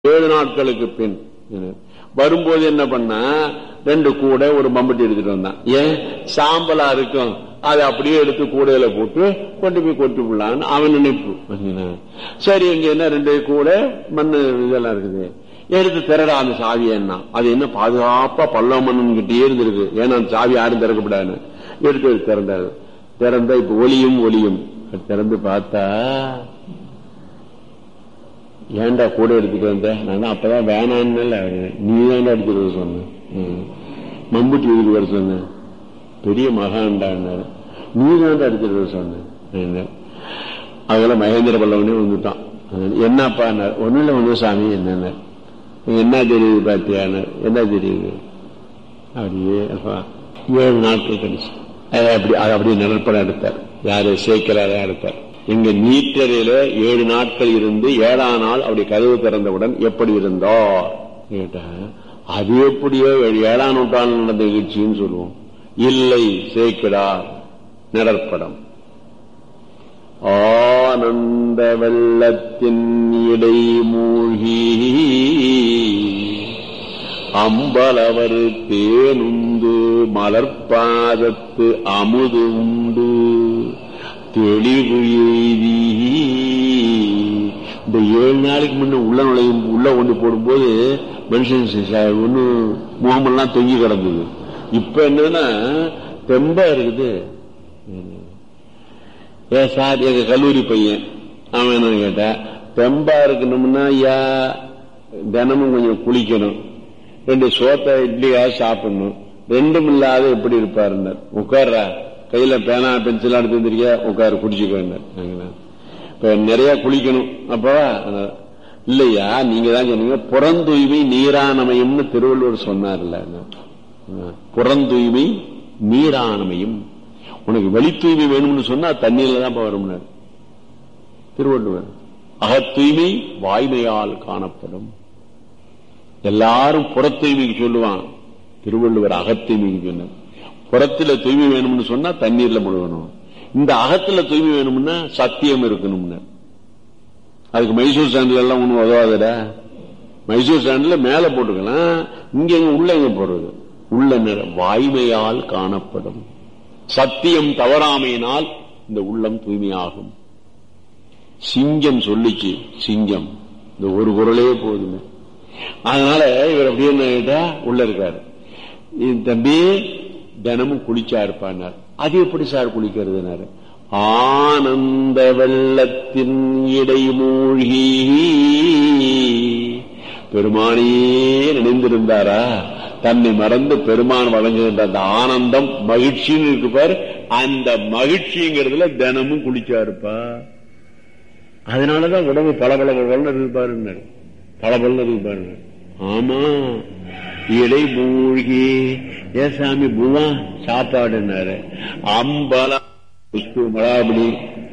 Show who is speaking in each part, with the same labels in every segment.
Speaker 1: ஏழு நாட்களுக்கு பின் வரும்போது என்ன பண்ணா ரெண்டு கூடை ஒரு மம்பட்டி எடுத்துட்டு வந்தான் ஏன் சாம்பலா இருக்கும் அதை அப்படியே எடுத்து கூடையில போட்டு கொண்டு போய் கொட்டு விடலான்னு அவன் நினைப்பு சரி இங்க என்ன ரெண்டு கூடை மண்ணு இதெல்லாம் இருக்குது எடுத்து திறடா அந்த சாவி என்ன அது என்ன பாதுகாப்பா பல்லவ மன்னன் கிட்டே இருந்திருக்கு ஏன்னா அந்த சாவி யாரும் திறக்கப்படாது எடுத்து திறந்தாரு திறந்தா இப்ப ஒளியும் ஒளியும் திறந்து பார்த்தா ஏன்டா கூட எடுத்துட்டு வந்த நான் அப்பதான் வேணான்னு நீ தான்டா எடுத்துட்டு வர சொன்ன மம்புட்டி எடுத்துட்டு வர சொன்ன பெரிய மகாண்டான்னாரு நீ தான்டா எடுத்துட்டு வர சொன்ன அதெல்லாம் மகேந்திர பல்லவனே வந்துட்டான் என்னப்பா ஒன்னும் இல்ல ஒண்ணு சாமி என்ன என்ன தெரியுது பாத்தியானார் என்ன தெரியுது அப்படியே ஏழு நாட்கள் கழிச்சு அப்படி அதை அப்படியே நிழற்படம் எடுத்தார் யாரு சேக்கலாரா எடுத்தார் எங்க நீட்டறையில ஏழு நாட்கள் இருந்து ஏழாம் நாள் அப்படி கதவு திறந்தவுடன் எப்படி இருந்தோ கேட்டா அது எப்படியோ ஏழாம் நூற்றாண்டு நடந்த நிகழ்ச்சின்னு சொல்லுவோம் இல்லை சேக்கிடார் நடற்படம் ஆனந்த வெள்ளத்தின் இடை மூழ்கி அம்பலவர் தேனுந்து மலர்பாதத்து அமுது உண்டு தெளிவு எய்தி இந்த ஏழு நாளைக்கு முன்ன உள்ள நுழையும் உள்ள ஒண்ணு போடும்போது மனுஷன் ஒண்ணு முகமெல்லாம் தொங்கி கிடந்தது இப்ப என்னன்னா தெம்பா இருக்குது ஏ சார் எங்க கல்லூரி பையன் அவன் என்ன கேட்டா தெம்பா இருக்கணும்னா ஐயா தினமும் கொஞ்சம் குளிக்கணும் ரெண்டு சோத்த இட்லியா சாப்பிடணும் ரெண்டும் இல்லாத எப்படி இருப்பாருன்னார் உட்கார்றா கையில பேனா பென்சில் எடுத்து வந்திருக்கியா உட்காரு குடிச்சுக்கோ இப்ப நிறைய குளிக்கணும் அப்பவா இல்லையா நீங்க தான் சொன்னீங்க புறந்தூய்மை நீரானமயம்னு திருவள்ளுவர் சொன்னார்ல புறந்தூய்மை நீரானமயம் உனக்கு வெளி தூய்மை வேணும்னு சொன்னா தண்ணீர்ல தான் வரும் திருவள்ளுவர் அகத்தூய்மை வாய்மையால் காணப்படும் எல்லாரும் புற தூய்மைக்கு சொல்லுவான் திருவள்ளுவர் அகத்தூய்மைக்கு சொன்னார் புறத்துல தூய்மை வேணும்னு சொன்னா தண்ணீர்ல முழுகணும் இந்த அகத்துல தூய்மை வேணும்னா சத்தியம் இருக்கணும்னு அதுக்கு மைசூர் சாண்டில் எல்லாம் ஒண்ணும் உதவாதட மைசூர் சாண்டில் மேல போட்டுக்கலாம் இங்க எங்க உள்ள எங்க போடுறது உள்ள வாய்மையால் காணப்படும் சத்தியம் தவறாமையினால் இந்த உள்ளம் தூய்மையாகும் சிங்கம் சொல்லிச்சு சிங்கம் இந்த ஒரு குரலே போதுமே அதனால இவர் அப்படியே என்ன உள்ள இருக்காரு தம்பி தினமும் குளிச்சா இருப்பார் அது எப்படி சார் குளிக்கிறதுனாரு ஆனந்த வெள்ளத்தின் இடை மூழ்கி பெருமானையே நினைந்திருந்தாரா தன்னை மறந்து பெருமான் வழங்குகின்ற அந்த ஆனந்தம் மகிழ்ச்சின்னு இருக்கு பாரு அந்த மகிழ்ச்சிங்கிறதுல தினமும் குளிச்சா இருப்பா அதனாலதான் உடம்பு பல பல பலன்னு இருக்கு பாருங்க பல பலன்னு இருக்கு பாருங்க ஆமா இடை மூழ்கி ஏ சாமி பூவா சாப்பாடுனாரு அம்பலா புஷ்பு மலாபடி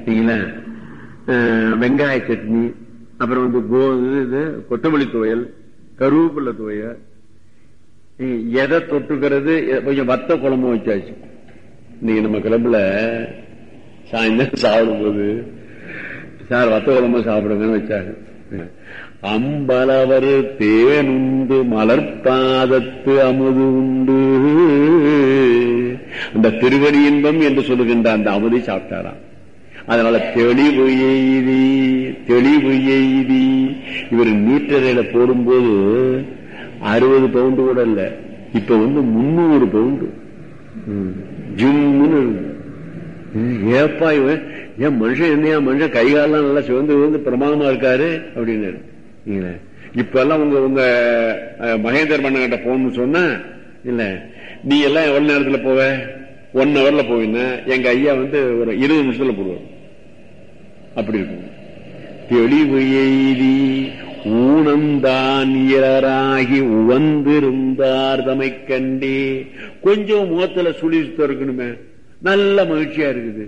Speaker 1: வெங்காய சட்னி அப்புறம் வந்து கோ இது கொத்தமல்லி துவையல் கருவேப்பிள்ள துவையல் எதை தொட்டுக்கிறது கொஞ்சம் வத்த குழம்பு வச்சாச்சு இன்னைக்கு நம்ம கிளம்புல சாயந்தரம் சாப்பிடும் போது சார் வத்த குழம்பு சாப்பிடுங்கன்னு வச்சாங்க அம்பலவர் தேனுண்டு மலர்பாதத்து அமுது உண்டு அந்த திருவடி இன்பம் என்று சொல்லுகின்ற அந்த அமுதை சாப்பிட்டாராம் அதனால தெளிவு எய்தி தெளிவு எய்தி இவர் நீட்டறையில போடும்போது அறுபது பவுண்டு கூட இல்ல இப்ப வந்து முன்னூறு பவுண்டு ஜிம்னு ஏப்பா இவன் ஏன் மனுஷன் என்னையா மனுஷன் கைகாலெல்லாம் நல்லா சிவந்து வந்து பிரமாதமா இருக்காரு அப்படின்னாரு இப்ப எல்லாம் உங்க உங்க மகேந்திர மன்ன கிட்ட போகணும்னு சொன்ன இல்ல நீ எல்லாம் எவ்வளவு நேரத்துல போவ ஒன் ஹவர்ல போவீங்க எங்க ஐயா வந்து ஒரு இருபது நிமிஷத்துல போடுவார் அப்படி இருக்கும் தெளிவு எய்தி ஊனந்தான் இயராகி உவந்திருந்தார் தமை கண்டே கொஞ்சம் முகத்துல சுழி இருக்கணுமே நல்ல மகிழ்ச்சியா இருக்குது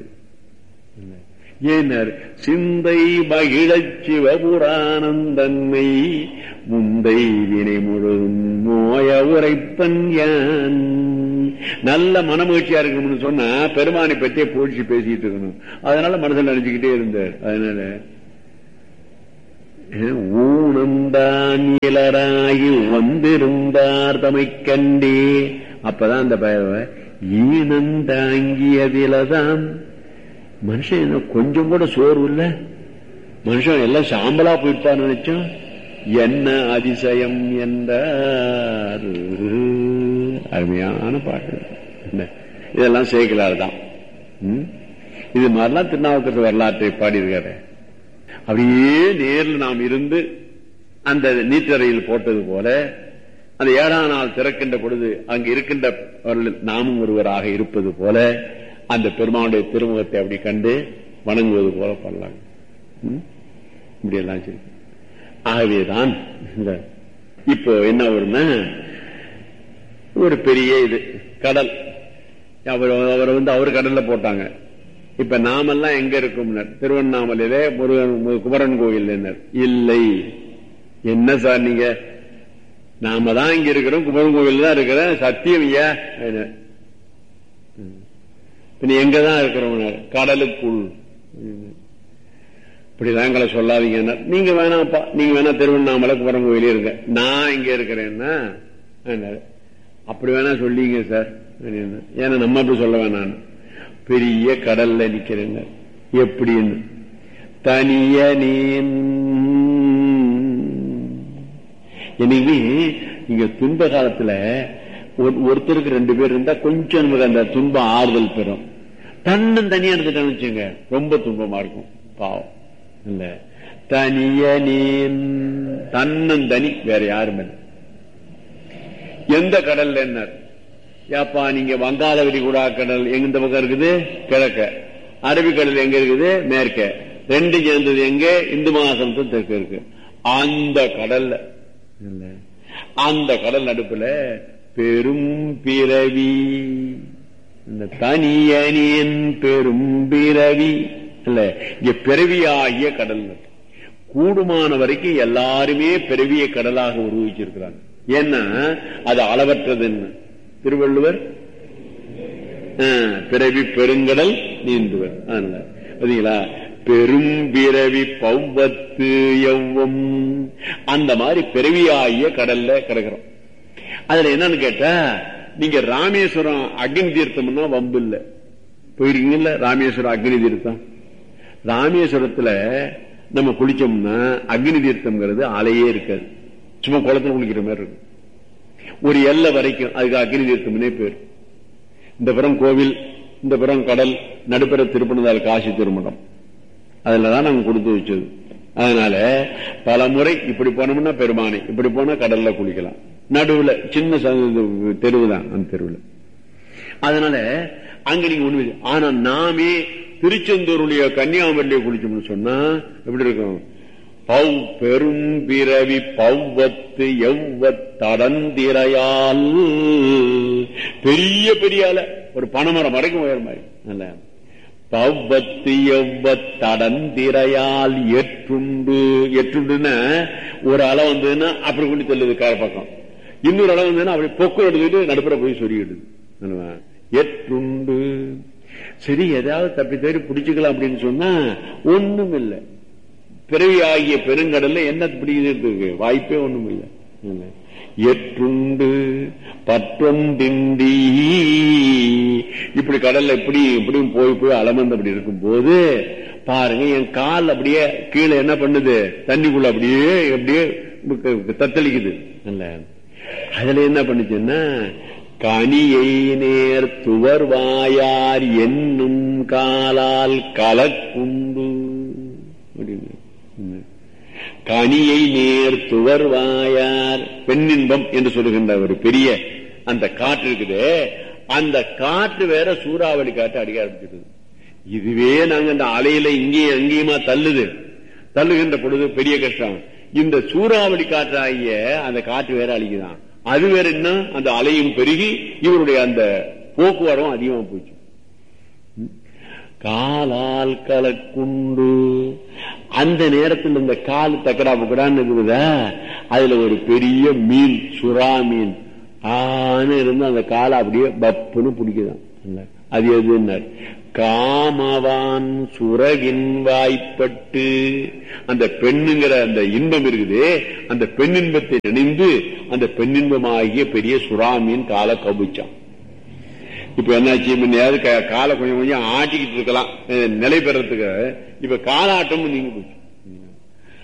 Speaker 1: ஏனர் சிந்தை மகிழச் சிவபுரானந்தன்மை முந்தை வினை முழுதும் நோய உரைப்பன் யான் நல்ல மனமகிழ்ச்சியா இருக்கணும்னு சொன்னா பெருமானை பற்றிய போழ்ச்சி பேசிட்டு இருக்கணும் அதனால மனசில் நினைச்சுக்கிட்டே இருந்தார் அதனால ஊனந்தான் இளராகி வந்திருந்தார் தமை கண்டே அப்பதான் அந்த பய ஈனந்தாங்கியதிலதான் மனுஷன் என்ன கொஞ்சம் கூட சோர்வு இல்ல மனுஷன் எல்லாம் சாம்பலா போயிட்டான்னு நினைச்சோம் என்ன அதிசயம் என்றார் அருமையான பாட்டு என்ன? இதெல்லாம் சேர்க்கலார் தான் ம்? இது மாதிரிலாம் திருநாவுக்கரசு வரலாற்றை பாடியிருக்காரு அப்படியே நேரில் நாம் இருந்து அந்த நீற்றறையில் போட்டது போல அந்த ஏழாம் நாள் திறக்கின்ற பொழுது அங்கு இருக்கின்ற நாமும் ஒருவராக இருப்பது போல அந்த பெருமானுடைய திருமுகத்தை அப்படி கண்டு வணங்குவது போல பண்ணலாம் ம்? இப்படி எல்லாம் சரி ஆகவேதான் இந்த இப்போ என்ன வரும்னா ஒரு பெரிய இது கடல் அவர் அவரை வந்து அவர் கடல்ல போட்டாங்க இப்ப நாமெல்லாம் எங்க இருக்கோம் திருவண்ணாமலையில முருகன் குமரன் கோயில் இல்லை என்ன சார் நீங்க நாம தான் இங்க இருக்கிறோம் குமரன் கோவில் தான் இருக்கிறேன் சத்தியம் ஐயா பின்ன எங்க தான் இருக்கிறோம் கடலுக்குள் இப்படிதான் எங்களை சொல்லாதீங்க நீங்க வேணாப்பா நீங்க வேணா திருவண்ணாமலை குமரன் கோயிலே இருங்க நான் இங்க இருக்கிறேன்னா அப்படி வேணா சொல்லிங்க சார் ஏன்னா நம்ம அப்படி சொல்ல வேணாம் பெரிய கடல்ல நிக்கிறேங்க எப்படின்னு தனியனேன் எனவே நீங்க துன்ப காலத்துல ஒருத்தருக்கு ரெண்டு பேர் இருந்தா கொஞ்சம் நமக்கு அந்த துன்பம் ஆறுதல் பெறும் தன்னும் தனியா இருந்துட்டேன்னு வச்சுங்க ரொம்ப துன்பமா இருக்கும் பாவம் இல்ல தனியனேன் தன்னன் தனி வேற யாரும் இல்லை எந்த கடல்ல என்ன ஏப்பா நீங்க வங்காள விரிகுடா கடல் எங்க இந்த பக்கம் இருக்குது கிழக்க அரபிக்கடல் எங்க இருக்குது மேற்க ரெண்டு சேர்ந்தது எங்க இந்து மகாசமுத்திரம் தெற்கு இருக்கு அந்த கடல்ல அந்த கடல் நடுப்புல பெரும் பிறவி இந்த தனியனியன் பெரும் பிறவி இல்ல இங்க பிறவியாகிய கடல் கூடுமான வரைக்கும் எல்லாருமே பிறவிய கடலாக உருவிச்சிருக்கிறாங்க ஏன்னா அது அளவற்றதுன்னு திருவள்ளுவர் பிறவி பெருங்கடல் நீந்துவர் அதனால பெரும் பிறவி பௌவத்து எவ்வம் அந்த மாதிரி பிறவியாகிய கடல்ல கிடக்கிறோம் அதுல என்னன்னு கேட்டா நீங்க ராமேஸ்வரம் அக்னி தீர்த்தம்னா வம்பு இல்ல போயிருக்கீங்கல்ல ராமேஸ்வரம் அக்னி தீர்த்தம் ராமேஸ்வரத்துல நம்ம குளிச்சோம்னா அக்னி தீர்த்தம்ங்கிறது அலையே இருக்காது சும்மா குளத்துல குளிக்கிற மாதிரி இருக்கும் ஒரு எல்லை வரைக்கும் அதுக்கு அக்னி தீர்த்தம்னே பேர் இந்த புறம் கோவில் இந்த புறம் கடல் நடுப்புற திருப்பணதால் காசி திருமணம் அதுலதான் நாங்க கொடுத்து வச்சது அதனால பல முறை இப்படி போனோம்னா பெருமானை இப்படி போனா கடல்ல குளிக்கலாம் நடுவுல சின்ன தெருவு தான் அந்த தெருவுல அதனால அங்க நீங்க ஒண்ணு ஆனா நாமே திருச்செந்தூருடைய கன்னியாகுமரியில குளிச்சோம்னு சொன்னா எப்படி இருக்கும் பவ் பெரும் பிறவி பவ்வத்து எவ்வத்தடந்திரையால் பெரிய பெரிய அலை ஒரு பனைமரம் வரைக்கும் உயர் மாதிரி நல்ல பவ்வத்து எவ்வத்தடந்திரையால் எற்றுண்டு எற்றுண்டுன்னா ஒரு அலை வந்ததுன்னா அப்படி கொண்டு தள்ளுது கார பக்கம் இன்னொரு அலை வந்ததுன்னா அப்படி பொக்கு எடுத்துக்கிட்டு நடுப்புற போய் சொல்லிடுது எற்றுண்டு சரி ஏதாவது தப்பி தவறி பிடிச்சுக்கலாம் அப்படின்னு சொன்னா ஒண்ணும் இல்லை பிறவி ஆகிய பெருங்கடல்ல என்ன பிடிக்கிறது வாய்ப்பே ஒண்ணும் இல்லை எற்றுண்டு பற்றொண்டின்றி இப்படி கடல்ல இப்படி இப்படியும் போய் போய் அலமந்து அப்படி இருக்கும் போது பாருங்க என் கால் அப்படியே கீழே என்ன பண்ணுது தண்ணிக்குள்ள அப்படியே அப்படியே தத்தளிக்குது இல்ல அதுல என்ன பண்ணுச்சுன்னா கனியை நேர் துவர் வாயார் என்னும் காலால் கலக்குண்டு அப்படின்னு கனியை நேர் துவர் வாயார் பெண்ணின்பம் என்று சொல்லுகின்ற ஒரு பெரிய அந்த காற்று இருக்குது அந்த காற்று வேற சூறாவளி காற்று அடிக்க ஆரம்பிச்சிருக்குது இதுவே நாங்க அந்த அலையில இங்கேயும் அங்கேயுமா தள்ளுது தள்ளுகின்ற பொழுது பெரிய கஷ்டம் இந்த சூறாவளி காற்றாகிய அந்த காற்று வேற அழிக்குதான் அது வேற என்ன அந்த அலையும் பெருகி இவருடைய அந்த போக்குவரம் அதிகமா போச்சு காலால் கலக்குண்டு அந்த நேரத்தில் இந்த கால் தக்கடா புக்கடான்னு இருக்குதா அதுல ஒரு பெரிய மீன் சுறா மீன் ஆன இருந்து அந்த காலை அப்படியே பப்புன்னு பிடிக்குதான் அது எதுன்னார் காமவான் சுரவின் வாய்ப்பட்டு அந்த பெண்ணுங்கிற அந்த இன்பம் இருக்குது அந்த பெண்ணின்பத்தை நினைந்து அந்த பெண்ணின்பமாகிய பெரிய சுறாமின் கால கவிச்சான் இப்ப என்னாச்சு முன்னையாவது காலை கொஞ்சம் கொஞ்சம் ஆட்டிக்கிட்டு இருக்கலாம் நிலை பெறத்துக்கு இப்ப காலாட்டம் நீங்க போச்சு